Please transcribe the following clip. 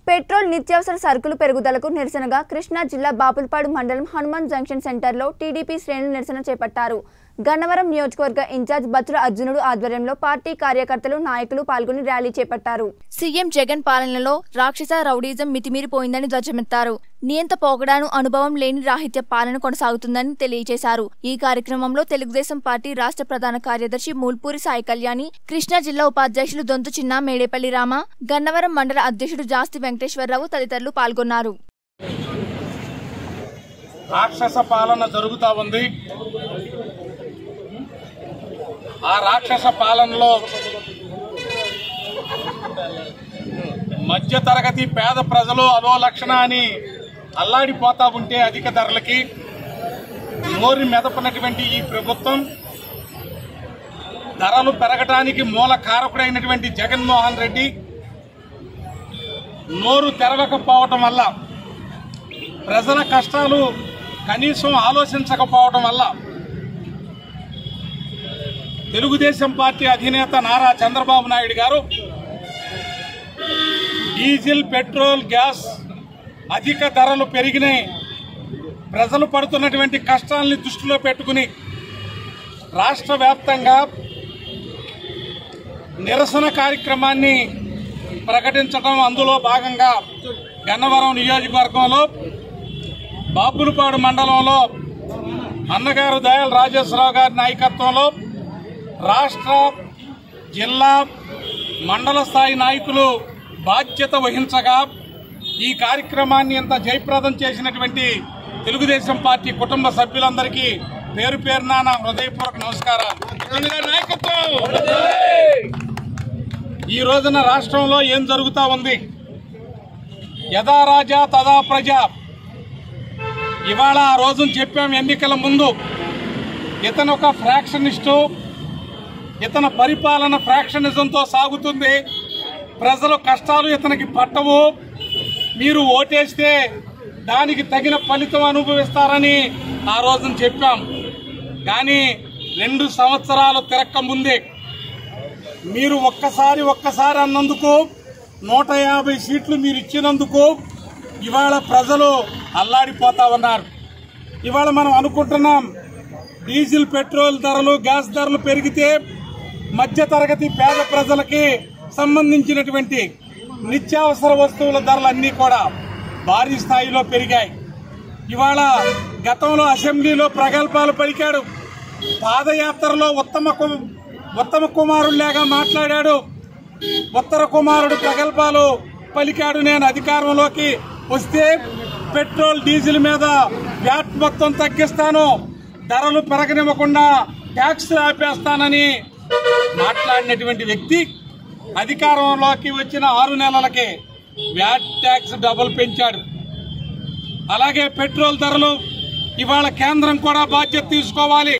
petrol నిత్యావసర సరుకులు పెరుగుదలకు నిరసనగా కృష్ణా జిల్లా బాపులపాడు మండలం హనుమాన్ జంక్షన్ సెంటర్లో టీడీపీ శ్రేణులు నిరసన చేపట్టారు గన్నవరం నియోజకవర్గ ఇన్ఛార్జ్ బత్తుల అర్జునుడు ఆధ్వర్యంలో పార్టీ కార్యకర్తలు నాయకులు పాల్గొని ర్యాలీ చేపట్టారు సీఎం జగన్ పాలనలో రాక్షస రౌడీజం మితిమీరిపోయిందని ధ్వజమెత్తారు నియంత పోగడాను అనుభవం లేని రాహిత్య పాలన కొనసాగుతుందని తెలియజేశారు ఈ కార్యక్రమంలో తెలుగుదేశం పార్టీ రాష్ట్ర ప్రధాన కార్యదర్శి మూల్పూరి సాయి కళ్యాణి కృష్ణా జిల్లా ఉపాధ్యక్షులు దొంతు చిన్న మేడేపల్లి రామ గన్నవరం మండల అధ్యక్షుడు జాస్తి వెంకటేశ్వరరావు తదితరులు పాల్గొన్నారు రాక్షస పాలన జరుగుతా ఉంది ఆ రాక్షస పాలనలో మధ్య తరగతి పేద ప్రజలు అదో లక్షణ అని అల్లాడిపోతా ఉంటే అధిక ధరలకి నోరి మెదపనటువంటి ఈ ప్రభుత్వం ధరలు పెరగటానికి మూల కారకుడైనటువంటి జగన్మోహన్ రెడ్డి నోరు తెరవకపోవటం వల్ల ప్రజల కష్టాలు కనీసం ఆలోచించకపోవడం వల్ల తెలుగుదేశం పార్టీ అధినేత నారా చంద్రబాబు నాయుడు గారు డీజిల్ పెట్రోల్ గ్యాస్ అధిక ధరలు పెరిగినాయి ప్రజలు పడుతున్నటువంటి కష్టాలని దృష్టిలో పెట్టుకుని రాష్ట్ర వ్యాప్తంగా నిరసన కార్యక్రమాన్ని ప్రకటించడం అందులో భాగంగా గన్నవరం నియోజకవర్గంలో బాపులపాడు మండలంలో అన్నగారు దయాల్ రాజేశ్వరరావు గారి నాయకత్వంలో రాష్ట్ర జిల్లా మండల స్థాయి నాయకులు బాధ్యత వహించగా ఈ కార్యక్రమాన్ని ఇంత జయప్రదం చేసినటువంటి తెలుగుదేశం పార్టీ కుటుంబ సభ్యులందరికీ పేరు పేరున నా హృదయపూర్వక నమస్కారాలు అన్నగారి నాయకత్వం ఈ రోజున రాష్ట్రంలో ఏం జరుగుతా ఉంది యథా రాజా తదా ప్రజ ఇవాళ ఆ రోజున చెప్పాం ఎన్నికల ముందు ఇతను ఒక ఫ్రాక్షనిస్టు ఇతని పరిపాలన ఫ్రాక్షనిజంతో సాగుతుంది ప్రజల కష్టాలు ఇతనికి పట్టవు మీరు ఓటేస్తే దానికి తగిన ఫలితం అనుభవిస్తారని ఆ రోజున చెప్పాం కానీ రెండు సంవత్సరాలు తిరక్క ముందే మీరు ఒక్కసారి ఒక్కసారి అన్నందుకు నూట యాభై సీట్లు మీరు ఇచ్చినందుకు ఇవాళ ప్రజలు అల్లాడిపోతా ఉన్నారు ఇవాళ మనం అనుకుంటున్నాం డీజిల్ పెట్రోల్ ధరలు గ్యాస్ ధరలు పెరిగితే మధ్య తరగతి పేద ప్రజలకి సంబంధించినటువంటి నిత్యావసర వస్తువుల ధరలు అన్నీ కూడా భారీ స్థాయిలో పెరిగాయి ఇవాళ గతంలో అసెంబ్లీలో ప్రగల్భాలు పలికాడు పాదయాత్రలో ఉత్తమ కు- ఉత్తమ కుమారుడిలాగా మాట్లాడాడు ఉత్తర కుమారుడు ప్రగల్భాలు పలికాడు నేను అధికారంలోకి వస్తే పెట్రోల్ డీజిల్ మీద వ్యాట్ మొత్తం తగ్గిస్తాను ధరలు పెరగనివ్వకుండా ట్యాక్స్ ఆపేస్తానని మాట్లాడినటువంటి వ్యక్తి అధికారంలోకి వచ్చిన ఆరు నెలలకే వ్యాట్ ట్యాక్స్ డబుల్ పెంచాడు అలాగే పెట్రోల్ ధరలు ఇవాళ కేంద్రం కూడా బాధ్యత తీసుకోవాలి